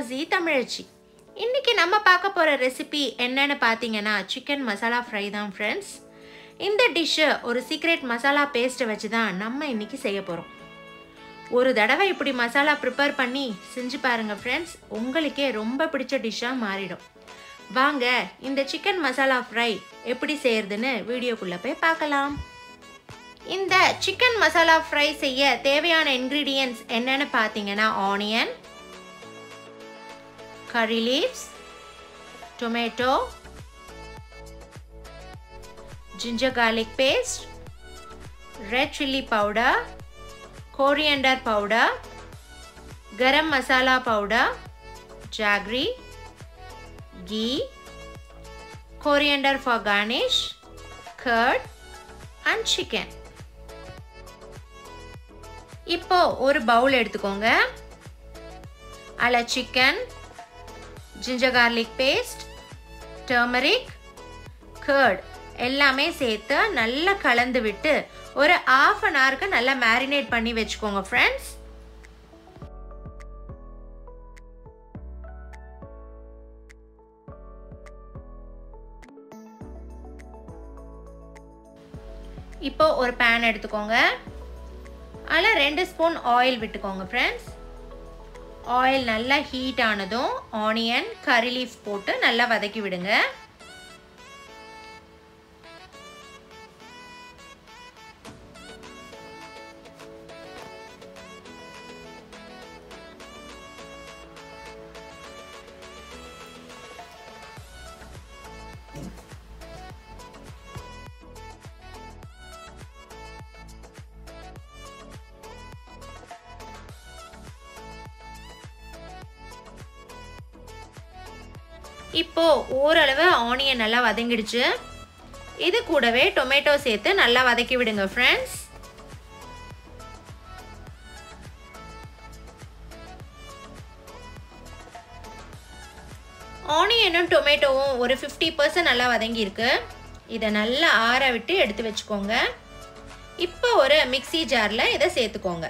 G தமிழச்சி இன்னைக்கு நம்ம பார்க்க போகிற ரெசிபி என்னன்னு பார்த்தீங்கன்னா சிக்கன் மசாலா ஃப்ரை தான் ஃப்ரெண்ட்ஸ் இந்த டிஷ்ஷை ஒரு சீக்ரெட் மசாலா பேஸ்ட்டை வச்சு தான் நம்ம இன்னைக்கு செய்ய போகிறோம் ஒரு தடவை இப்படி மசாலா ப்ரிப்பேர் பண்ணி செஞ்சு பாருங்கள் ஃப்ரெண்ட்ஸ் உங்களுக்கே ரொம்ப பிடிச்ச டிஷ்ஷாக மாறிடும் வாங்க இந்த சிக்கன் மசாலா ஃப்ரை எப்படி செய்யறதுன்னு வீடியோக்குள்ளே போய் பார்க்கலாம் இந்த சிக்கன் மசாலா ஃப்ரை செய்ய தேவையான இன்க்ரீடியன்ட்ஸ் என்னன்னு பார்த்தீங்கன்னா onion curry leaves, tomato, ginger garlic paste, red chili powder, coriander powder, garam masala powder, jaggery, ghee, coriander for garnish, curd and chicken. இப்போ ஒரு பவுல் எடுத்துக்கோங்க அதில் chicken ginger garlic paste turmeric curd எல்லாமே சேர்த்து நல்லா கலந்து விட்டு ஒரு ஆஃப் அன் ஹவருக்கு நல்லா மேரினேட் பண்ணி வச்சுக்கோங்க ஃப்ரெண்ட்ஸ் இப்போ ஒரு பேன் எடுத்துக்கோங்க அதில் ரெண்டு ஸ்பூன் ஆயில் விட்டுக்கோங்க ஃப்ரெண்ட்ஸ் ஆயில் நல்லா ஹீட் ஆனதும் ஆனியன் கரி லீஃப் போட்டு நல்லா வதக்கி விடுங்க இப்போ ஓரளவு ஆனியன் நல்லா வதங்கிடுச்சு இது கூடவே டொமேட்டோ சேர்த்து நல்லா வதக்கி விடுங்க ஃப்ரெண்ட்ஸ் ஆனியனும் டொமேட்டோவும் ஒரு ஃபிஃப்டி பர்சன்ட் நல்லா வதங்கியிருக்கு இதை நல்லா ஆற விட்டு எடுத்து வச்சுக்கோங்க இப்போ ஒரு மிக்சி ஜாரில் இதை சேர்த்துக்கோங்க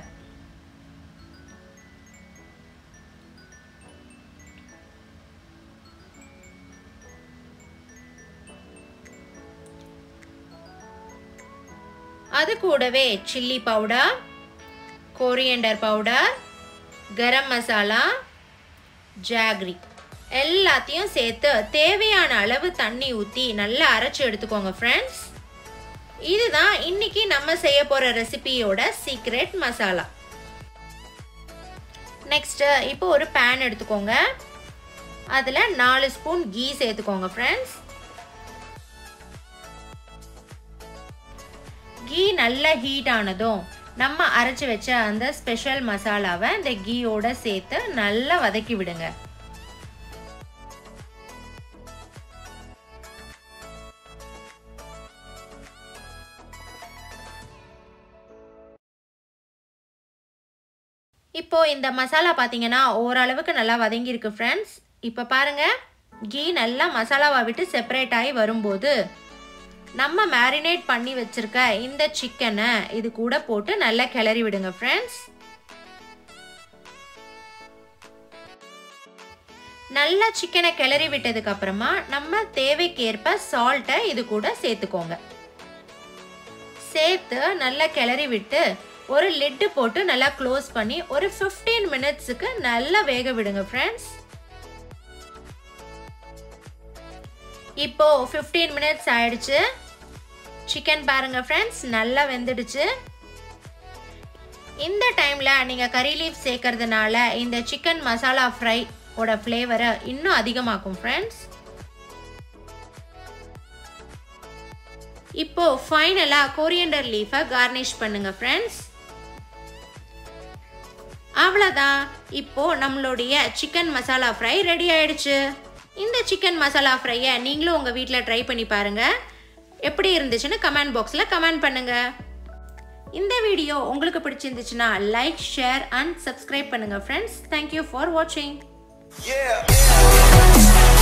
அது கூடவே chilli powder coriander powder garam masala jaggery எல்லாத்தையும் சேர்த்து தேவையான அளவு தண்ணி ஊற்றி நல்லா அரைச்சி எடுத்துக்கோங்க ஃப்ரெண்ட்ஸ் இதுதான் இன்னைக்கு நம்ம செய்ய போகிற ரெசிபியோட சீக்ரெட் மசாலா நெக்ஸ்ட்டு இப்போ ஒரு பேன் எடுத்துக்கோங்க அதில் நாலு ஸ்பூன் கீ சேர்த்துக்கோங்க ஃப்ரெண்ட்ஸ் கீ நல்லா ஹீட் ஆனதும் நம்ம அரைச்சி வச்ச அந்த ஸ்பெஷல் மசாலாவை இந்த கீயோட சேர்த்து நல்லா வதக்கி விடுங்க இப்போ இந்த மசாலா பார்த்தீங்கன்னா ஓரளவுக்கு நல்லா வதங்கியிருக்கு ஃப்ரெண்ட்ஸ் இப்போ பாருங்க கீ நல்லா மசாலாவை விட்டு செப்பரேட் ஆகி வரும்போது நம்ம மேரினேட் பண்ணி வச்சிருக்க இந்த சிக்கனை இது கூட போட்டு நல்லா கிளறி விடுங்க ஃப்ரெண்ட்ஸ் நல்லா சிக்கனை கிளறி விட்டதுக்கு அப்புறமா நம்ம தேவைக்கேற்ப சால்ட்டை இது கூட சேர்த்துக்கோங்க சேர்த்து நல்லா கிளறி விட்டு ஒரு லிட்டு போட்டு நல்லா க்ளோஸ் பண்ணி ஒரு ஃபிஃப்டீன் மினிட்ஸுக்கு நல்லா வேக விடுங்க ஃப்ரெண்ட்ஸ் இப்போ ஃபிஃப்டீன் மினிட்ஸ் ஆயிடுச்சு சிக்கன் பாருங்க ஃப்ரெண்ட்ஸ் நல்லா வெந்துடுச்சு இந்த டைமில் நீங்கள் கறி லீஃப் சேர்க்கறதுனால இந்த சிக்கன் மசாலா ஃப்ரை ஓட ஃப்ளேவரை இன்னும் அதிகமாக்கும் ஃப்ரெண்ட்ஸ் இப்போ ஃபைனலாக கோரியண்டர் லீஃபை கார்னிஷ் பண்ணுங்க ஃப்ரெண்ட்ஸ் அவ்வளோதான் இப்போ நம்மளுடைய சிக்கன் மசாலா ஃப்ரை ரெடி ஆயிடுச்சு இந்த சிக்கன் மசாலா ஃப்ரையை நீங்களும் உங்கள் வீட்டில் ட்ரை பண்ணி பாருங்கள் எப்படி இருந்துச்சுன்னு கமெண்ட் பாக்ஸில் கமெண்ட் பண்ணுங்கள் இந்த வீடியோ உங்களுக்கு பிடிச்சிருந்துச்சுன்னா லைக் ஷேர் அண்ட் சப்ஸ்கிரைப் பண்ணுங்கள் ஃப்ரெண்ட்ஸ் தேங்க்யூ ஃபார் வாட்சிங் Yeah.